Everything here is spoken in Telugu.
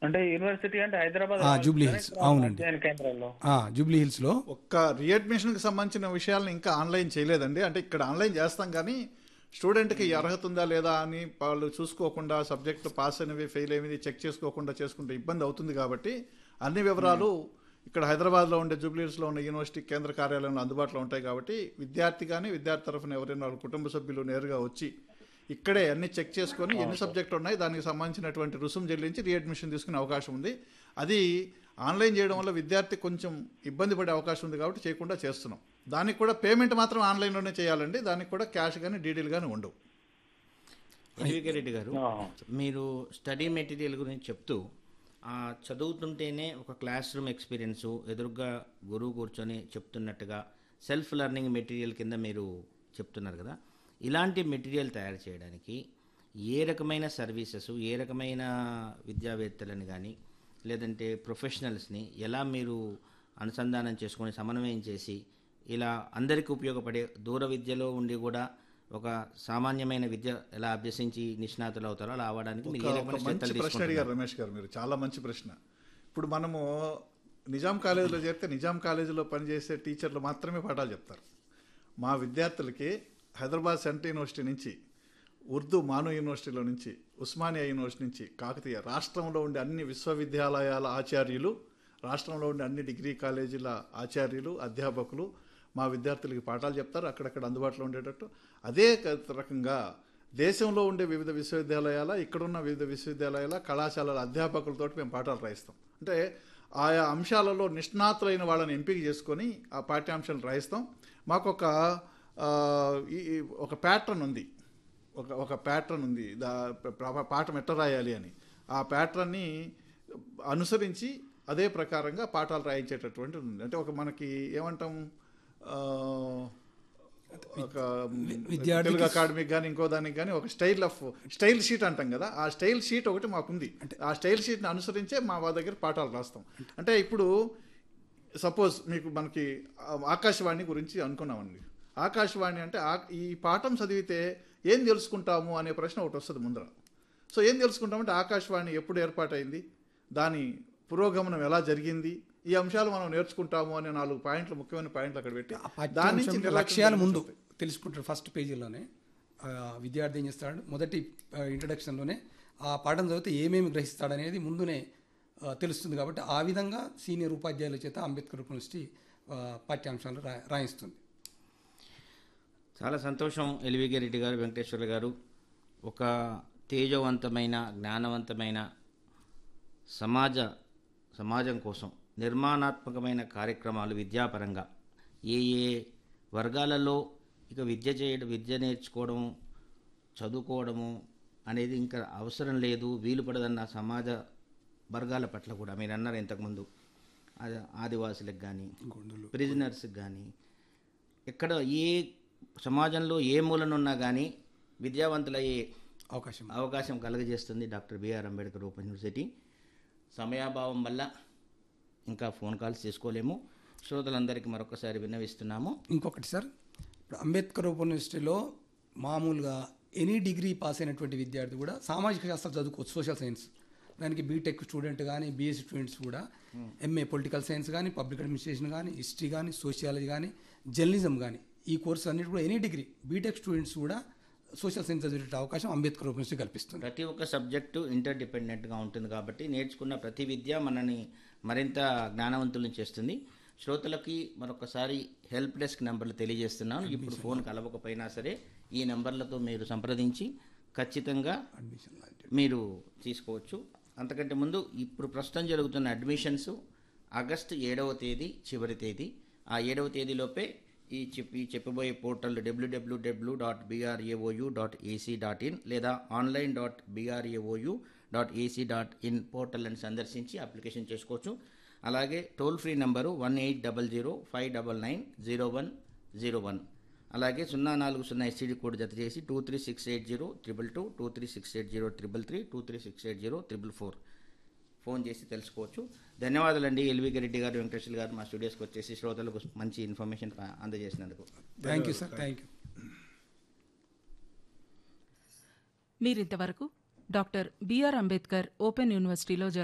అంటే యూనివర్సిటీ అంటే హైదరాబాద్ ఆ, రావాలి జూబ్లీ కదా, హిల్స్, ఇక్కడ అవునండి. అధ్యయన కేంద్రాల్లో ఆ, జూబ్లీ హిల్స్లో ఒక్క రీఅడ్మిషన్కి సంబంధించిన విషయాలను ఇంకా ఆన్లైన్ చేయలేదండి అంటే ఇక్కడ ఆన్లైన్ చేస్తాం కానీ స్టూడెంట్కి ఈ అర్హత ఉందా లేదా అని వాళ్ళు చూసుకోకుండా సబ్జెక్టు పాస్ అయినవి ఫెయిల్ అయినవి చెక్ చేసుకోకుండా చేసుకుంటే ఇబ్బంది అవుతుంది కాబట్టి అన్ని వివరాలు ఇక్కడ హైదరాబాద్లో ఉండే జూబ్లీహిల్స్లో ఉన్న యూనివర్సిటీ కేంద్ర కార్యాలయంలో అందుబాటులో ఉంటాయి కాబట్టి విద్యార్థి కానీ విద్యార్థి తరఫున ఎవరైనా వాళ్ళ కుటుంబ సభ్యులు నేరుగా వచ్చి ఇక్కడే అన్ని చెక్ చేసుకొని ఎన్ని సబ్జెక్టులు ఉన్నాయి దానికి సంబంధించినటువంటి రుసుము చెల్లించి రీఅడ్మిషన్ తీసుకునే అవకాశం ఉంది అది ఆన్లైన్ చేయడం వల్ల విద్యార్థి కొంచెం ఇబ్బంది పడే అవకాశం ఉంది కాబట్టి చేయకుండా చేస్తున్నాం దానికి కూడా పేమెంట్ మాత్రం ఆన్లైన్లోనే చేయాలండి దానికి కూడా క్యాష్ కానీ డీడీలు కానీ ఉండవు ఎల్వికే రెడ్డి గారు ఆ. మీరు స్టడీ మెటీరియల్ గురించి చెప్తూ ఆ, చదువుతుంటేనే ఒక క్లాస్ రూమ్ ఎక్స్పీరియన్స్ ఎదురుగా గురువు కూర్చొని చెప్తున్నట్టుగా సెల్ఫ్ లెర్నింగ్ మెటీరియల్ కింద మీరు చెప్తున్నారు కదా ఇలాంటి మెటీరియల్ తయారు చేయడానికి ఏ రకమైన సర్వీసెస్ ఏ రకమైన విద్యావేత్తలని కానీ లేదంటే ప్రొఫెషనల్స్ని ఎలా మీరు అనుసంధానం చేసుకొని సమన్వయం చేసి ఇలా అందరికీ ఉపయోగపడే దూర విద్యలో ఉండి కూడా ఒక సామాన్యమైన విద్య ఎలా అభ్యసించి నిష్ణాతులు అవుతారో అలా అవ్వడానికి మీరు ఏ ఒక రకమైన మంచి శ్రద్ధలు ప్రశ్న తీసుకుంటున్నారు? అడిగారు రమేష్ గారు మీరు చాలా మంచి ప్రశ్న ఇప్పుడు మనము నిజాం కాలేజీలో చేరితే నిజాం కాలేజీలో పనిచేసే టీచర్లు మాత్రమే పాఠాలు చెప్తారు మా విద్యార్థులకి హైదరాబాద్ సెంట్రల్ యూనివర్సిటీ నుంచి ఉర్దూ మాను యూనివర్సిటీలో నుంచి ఉస్మానియా యూనివర్సిటీ నుంచి కాకతీయ రాష్ట్రంలో ఉండే అన్ని విశ్వవిద్యాలయాల ఆచార్యులు రాష్ట్రంలో ఉండే అన్ని డిగ్రీ కాలేజీల ఆచార్యులు అధ్యాపకులు మా విద్యార్థులకి పాఠాలు చెప్తారు అక్కడక్కడ అందుబాటులో ఉండేటట్టు అదే క- రకంగా దేశంలో ఉండే వివిధ విశ్వవిద్యాలయాల ఇక్కడున్న వివిధ విశ్వవిద్యాలయాల కళాశాలల అధ్యాపకులతో మేము పాఠాలు రాయిస్తాం అంటే ఆయా అంశాలలో నిష్ణాతులైన వాళ్ళని ఎంపిక చేసుకొని ఆ పాఠ్యాంశాలు రాయిస్తాం మాకు ఒక ఆ, ఈ ఈ ఒక ప్యాటర్న్ ఉంది ఒక ఒక ప్యాటర్న్ ఉంది దా ప్ర- పాఠం ఎట్లా రాయాలి అని ఆ ప్యాటర్న్ని అనుసరించి అదే ప్రకారంగా పాఠాలు రాయించేటటువంటి ఉంది అంటే ఒక మనకి ఏమంటాం ఆ, ఒక విద్యార్థికి తెలుగు అకాడమీకి కానీ ఇంకో దానికి కానీ ఒక స్టైల్ ఆఫ్ స్టైల్ షీట్ అంటాం కదా ఆ స్టైల్ షీట్ ఒకటి మాకుంది ఆ స్టైల్ షీట్ని అనుసరించే మా వాళ్ళ దగ్గర పాఠాలు రాస్తాం అంటే ఇప్పుడు సపోజ్ మీకు మనకి ఆ ఆకాశవాణి గురించి అనుకున్నామండి ఆకాశవాణి అంటే ఆ- ఈ పాఠం చదివితే ఏం తెలుసుకుంటాము అనే ప్రశ్న ఒకటి వస్తుంది ముందర సో ఏం తెలుసుకుంటామంటే ఆకాశవాణి ఎప్పుడు ఏర్పాటైంది దాని పురోగమనం ఎలా జరిగింది ఈ అంశాలు మనం నేర్చుకుంటాము అనే నాలుగు పాయింట్లు ముఖ్యమైన పాయింట్లు అక్కడ పెట్టి ఆ దాని నుంచి పాఠ్యాంశం నిర్లక్ష్యం లక్ష్యాలు ముందు జరుగుతుంది. తెలుసుకుంటారు ఫస్ట్ పేజీలోనే ఆ, విద్యార్థి ఏం చేస్తాడు మొదటి ఇంట్రడక్షన్లోనే ఆ పాఠం చదివితే ఏమేమి గ్రహిస్తాడు అనేది ముందునే ఆ, తెలుస్తుంది కాబట్టి ఆ విధంగా సీనియర్ ఉపాధ్యాయుల చేత అంబేద్కర్ యూనివర్సిటీ ఆ, పాఠ్యాంశాలు రా రాయిస్తుంది చాలా సంతోషం ఎలివిగే రెడ్డి గారు వెంకటేశ్వర్లు గారు ఒక తేజవంతమైన జ్ఞానవంతమైన సమాజ సమాజం కోసం నిర్మాణాత్మకమైన కార్యక్రమాలు విద్యాపరంగా ఏ ఏ వర్గాలలో ఇక విద్య చేయడం విద్య నేర్చుకోవడం చదువుకోవడము అనేది ఇంకా అవసరం లేదు వీలు పడదన్న సమాజ వర్గాల పట్ల కూడా మీరు అన్నారు ఇంతకుముందు అది ఆదివాసులకు కానీ ప్రిజనర్స్కి కానీ ఎక్కడ ఏ సమాజంలో ఏ మూలనున్నా కానీ విద్యావంతులయ్యే అవకాశం అవకాశం కలుగజేస్తుంది doctor BR Ambedkar open university సమయాభావం వల్ల ఇంకా ఫోన్ కాల్స్ చేసుకోలేము శ్రోతలందరికీ మరొకసారి విన్నవిస్తున్నాము ఇంకొకటి సార్ ఇప్పుడు అంబేద్కర్ ఓపెన్ యూనివర్సిటీలో మామూలుగా ఎనీ డిగ్రీ పాస్ అయినటువంటి విద్యార్థి కూడా సామాజిక శాస్త్రం చదువుకోవచ్చు సోషల్ సైన్స్ దానికి బీటెక్ స్టూడెంట్ కానీ బీఎస్సీ స్టూడెంట్స్ కూడా ఎంఏ పొలిటికల్ సైన్స్ కానీ పబ్లిక్ అడ్మినిస్ట్రేషన్ కానీ హిస్టరీ కానీ సోషియాలజీ కానీ జర్నలిజం కానీ ఈ కోర్సు అన్నిటి కూడా ఎనీ డిగ్రీ బీటెక్ స్టూడెంట్స్ కూడా సోషల్ సైన్స్ చదివే అవకాశం అంబేద్కర్ ఓపెన్ యూనివర్సిటీ కల్పిస్తుంది ప్రతి ఒక్క సబ్జెక్టు ఇంటర్ డిపెండెంట్గా ఉంటుంది కాబట్టి నేర్చుకున్న ప్రతి విద్య మనని మరింత జ్ఞానవంతులను చేస్తుంది శ్రోతలకి మరొకసారి హెల్ప్ డెస్క్ నెంబర్లు తెలియజేస్తున్నాను ఇప్పుడు ఫోన్ కలవకపోయినా సరే ఈ నెంబర్లతో మీరు సంప్రదించి ఖచ్చితంగా అడ్మిషన్ మీరు తీసుకోవచ్చు అంతకంటే ముందు ఇప్పుడు ప్రస్తుతం జరుగుతున్న అడ్మిషన్స్ ఆగస్టు ఏడవ తేదీ చివరి తేదీ ఆ ఏడవ తేదీలోపే ఈ చెప్పి చెప్పబోయే portal WWW dot BRAOU dot AC dot IN లేదా online dot BRAOU dot AC dot IN పోర్టల్ని సందర్శించి అప్లికేషన్ చేసుకోవచ్చు అలాగే toll free number one eight double zero five double nine zero one zero one అలాగే సున్నా నాలుగు సున్నా ఎస్టీడీ కోడ్ జత చేసి two three six eight zero triple two two three six eight zero triple three two three six eight zero triple four phone చేసి తెలుసుకోవచ్చు ధన్యవాదాలండి ఎల్వి రెడ్డి గారు వెంకటేశ్వర గారు మా స్టూడియోస్కి వచ్చేసి శ్రోతలకు మంచి ఇన్ఫర్మేషన్ అందజేసినందుకు thank you sir thank you మీరింతవరకు డాక్టర్ బిఆర్ అంబేద్కర్ ఓపెన్ యూనివర్సిటీలో